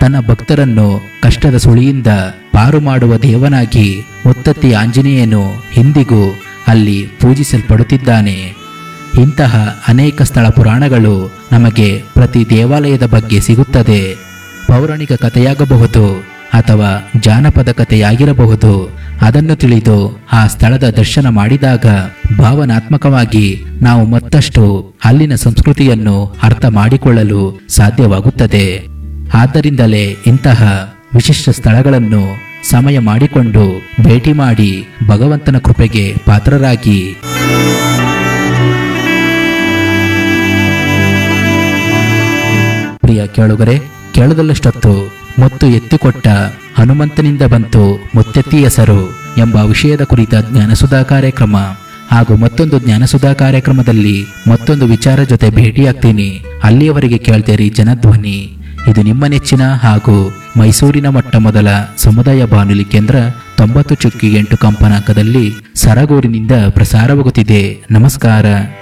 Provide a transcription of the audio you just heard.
ತನ್ನ ಭಕ್ತರನ್ನು ಕಷ್ಟದ ಸುಳಿಯಿಂದ ಪಾರು ಮಾಡುವ ದೇವನಾಗಿ ಮುತ್ತತ್ತಿ ಆಂಜನೇಯನು ಇಂದಿಗೂ ಅಲ್ಲಿ ಪೂಜಿಸಲ್ಪಡುತ್ತಿದ್ದಾನೆ ಇಂತಹ ಅನೇಕ ಸ್ಥಳ ಪುರಾಣಗಳು ನಮಗೆ ಪ್ರತಿ ದೇವಾಲಯದ ಬಗ್ಗೆ ಸಿಗುತ್ತದೆ ಪೌರಾಣಿಕ ಕಥೆಯಾಗಬಹುದು ಅಥವಾ ಜಾನಪದ ಕಥೆಯಾಗಿರಬಹುದು ಅದನ್ನು ತಿಳಿದು ಆ ಸ್ಥಳದ ದರ್ಶನ ಮಾಡಿದಾಗ ಭಾವನಾತ್ಮಕವಾಗಿ ನಾವು ಮತ್ತಷ್ಟು ಅಲ್ಲಿನ ಸಂಸ್ಕೃತಿಯನ್ನು ಅರ್ಥ ಮಾಡಿಕೊಳ್ಳಲು ಸಾಧ್ಯವಾಗುತ್ತದೆ ಆದ್ದರಿಂದಲೇ ಇಂತಹ ವಿಶಿಷ್ಟ ಸ್ಥಳಗಳನ್ನು ಸಮಯ ಮಾಡಿಕೊಂಡು ಭೇಟಿ ಮಾಡಿ ಭಗವಂತನ ಕೃಪೆಗೆ ಪಾತ್ರರಾಗಿ ಪ್ರಿಯ ಕೇಳುಗರೆ ಕೇಳದಲ್ಲಷ್ಟೊತ್ತು ಮುತ್ತು ಎತ್ತಿಕೊಟ್ಟ ಹನುಮಂತನಿಂದ ಬಂತು ಮುತ್ತೆತ್ತಿ ಹೆಸರು ಎಂಬ ವಿಷಯದ ಕುರಿತ ಜ್ಞಾನಸುಧಾ ಕಾರ್ಯಕ್ರಮ ಹಾಗೂ ಮತ್ತೊಂದು ಜ್ಞಾನಸುಧಾ ಕಾರ್ಯಕ್ರಮದಲ್ಲಿ ಮತ್ತೊಂದು ವಿಚಾರ ಜೊತೆ ಭೇಟಿಯಾಗ್ತೀನಿ ಅಲ್ಲಿಯವರೆಗೆ ಕೇಳ್ತೇರಿ ಜನಧ್ವನಿ ಇದು ನಿಮ್ಮ ನೆಚ್ಚಿನ ಹಾಗೂ ಮೈಸೂರಿನ ಮೊಟ್ಟ ಮೊದಲ ಸಮುದಾಯ ಬಾನುಲಿ ಕೇಂದ್ರ ತೊಂಬತ್ತು ಚುಕ್ಕಿ ಎಂಟು ಕಂಪನಾಂಕದಲ್ಲಿ ಸರಗೂರಿನಿಂದ ಪ್ರಸಾರವಾಗುತ್ತಿದೆ ನಮಸ್ಕಾರ